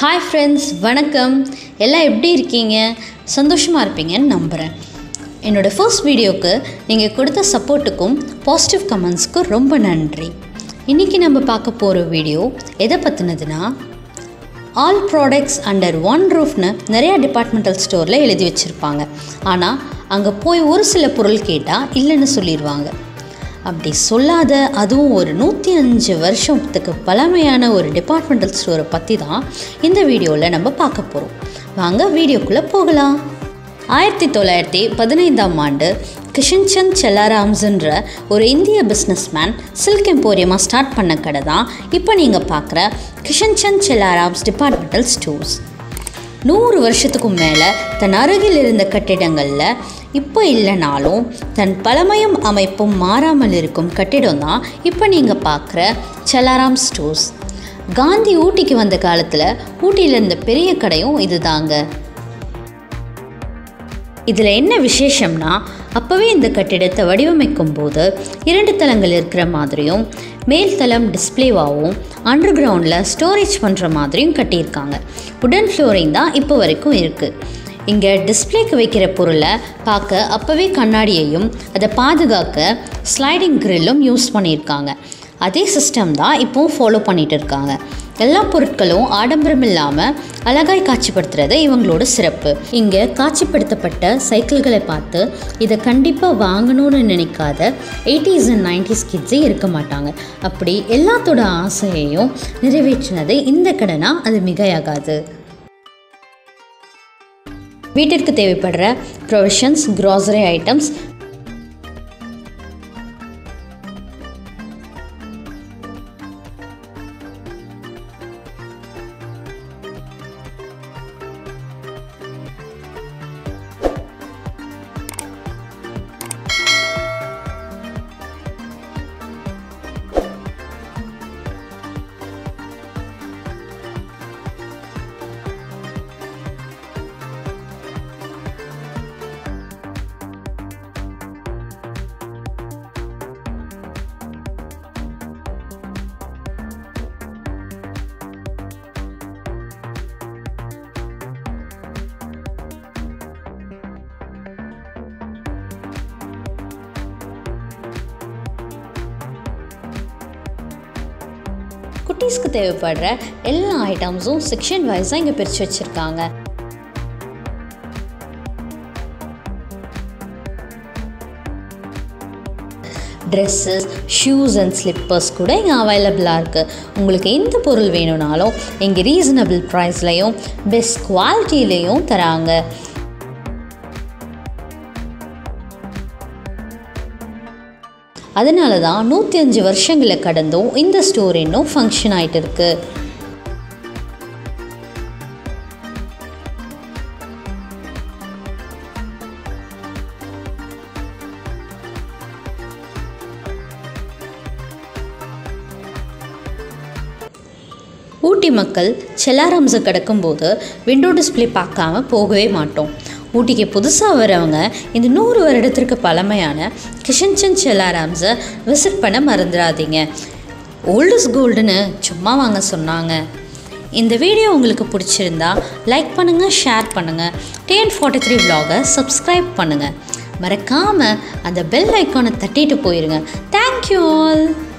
hi friends வணக்கம் எல்லாம் எப்படி இருக்கீங்க சந்தோஷமாக இருப்பீங்கன்னு நம்புகிறேன் என்னோடய ஃபர்ஸ்ட் வீடியோவுக்கு நீங்கள் கொடுத்த சப்போர்ட்டுக்கும் பாசிட்டிவ் கமெண்ட்ஸ்க்கும் ரொம்ப நன்றி இன்றைக்கி நம்ம பார்க்க போகிற வீடியோ எதை பற்றினதுன்னா ஆல் ப்ராடக்ட்ஸ் அண்டர் ஒன் ரூஃப்னு நிறையா டிபார்ட்மெண்டல் ஸ்டோரில் எழுதி வச்சுருப்பாங்க ஆனால் அங்கே போய் ஒரு சில பொருள் கேட்டால் இல்லைன்னு சொல்லிடுவாங்க அப்படி சொல்லாத அதுவும் ஒரு நூற்றி அஞ்சு வருஷத்துக்கு பழமையான ஒரு டிபார்ட்மெண்டல் ஸ்டோரை பற்றி தான் இந்த வீடியோவில் நம்ம பார்க்க போகிறோம் வாங்க வீடியோக்குள்ளே போகலாம் ஆயிரத்தி தொள்ளாயிரத்தி பதினைந்தாம் ஆண்டு கிஷன்சந்த் செல்லாராம்ஸ்ன்ற ஒரு இந்திய பிஸ்னஸ்மேன் சில்க் எம்போரியமாக ஸ்டார்ட் பண்ண கடை தான் இப்போ நீங்கள் பார்க்குற கிஷன்சந்த் செல்லாராம்ஸ் டிபார்ட்மெண்டல் ஸ்டோர்ஸ் நூறு வருஷத்துக்கும் மேலே தன் அருகில் இருந்த கட்டிடங்களில் இப்போ இல்லைனாலும் தன் பழமையும் அமைப்பும் மாறாமல் இருக்கும் கட்டிடம் தான் இப்போ நீங்கள் பார்க்குற செலாராம் ஸ்டோர்ஸ் காந்தி ஊட்டிக்கு வந்த காலத்தில் ஊட்டியில் இருந்த பெரிய கடையும் இதுதாங்க இதில் என்ன விசேஷம்னா அப்போவே இந்த கட்டிடத்தை வடிவமைக்கும் போது இரண்டு தளங்கள் இருக்கிற மாதிரியும் மேல் தளம் டிஸ்பிளேவாகவும் அண்டர் கிரவுண்டில் ஸ்டோரேஜ் பண்ணுற மாதிரியும் கட்டியிருக்காங்க உடன் ஃப்ளோரிங் தான் இப்போ வரைக்கும் இருக்குது இங்கே டிஸ்பிளேக்கு வைக்கிற பொருளை பார்க்க அப்போவே கண்ணாடியையும் அதை பாதுகாக்க ஸ்லைடிங் கிரில்லும் யூஸ் பண்ணியிருக்காங்க அதே சிஸ்டம் தான் இப்போவும் ஃபாலோ பண்ணிகிட்டு இருக்காங்க எல்லா பொருட்களும் ஆடம்பரம் இல்லாமல் அழகாய் காட்சிப்படுத்துறது இவங்களோட சிறப்பு இங்கே காட்சிப்படுத்தப்பட்ட சைக்கிள்களை பார்த்து இதை கண்டிப்பாக வாங்கணும்னு நினைக்காத எயிட்டிஸ் அண்ட் நைன்டிஸ் கிட்ஸே இருக்க மாட்டாங்க அப்படி எல்லாத்தோட ஆசையையும் நிறைவேற்றினது இந்த கடைனா அது மிகையாகாது வீட்டிற்கு தேவைப்படுற ப்ரொவிஷன்ஸ் க்ராசரி ஐட்டம்ஸ் குட்டீஸ்க்கு தேவைப்படுற எல்லா ஐட்டம்ஸும் செக்ஷன் வைஸாக இங்கே பிரித்து வச்சுருக்காங்க ட்ரெஸ்ஸஸ் ஷூஸ் அண்ட் ஸ்லிப்பர்ஸ் கூட இங்கே அவைலபிளாக இருக்குது உங்களுக்கு எந்த பொருள் வேணும்னாலும் இங்கே ரீசனபிள் ப்ரைஸ்லையும் பெஸ்ட் குவாலிட்டிலையும் தராங்க அதனால தான் நூற்றி அஞ்சு வருஷங்களை கடந்தும் இந்த ஸ்டோர் இன்னும் ஃபங்க்ஷன் ஆகிட்டு இருக்கு ஊட்டி மக்கள் செல்லாராம்ஸை கிடக்கும்போது விண்டோ டிஸ்பிளே பார்க்காம போகவே மாட்டோம் ஊட்டிக்கு புதுசாக வரவங்க இந்த நூறு வருடத்திற்கு பழமையான கிஷன்சந்த் செல்லாராம்ஸை விசிட் பண்ண மறந்துடாதீங்க ஓல்டஸ் கோல்டுன்னு சும்மா வாங்க சொன்னாங்க இந்த வீடியோ உங்களுக்கு பிடிச்சிருந்தா லைக் பண்ணுங்கள் ஷேர் பண்ணுங்கள் டிஎன் ஃபார்ட்டி த்ரீ vlog-அ சப்ஸ்கிரைப் பண்ணுங்கள் மறக்காமல் அந்த பெல் ஐக்கானை தட்டிட்டு போயிருங்க தேங்க்யூ ஆல்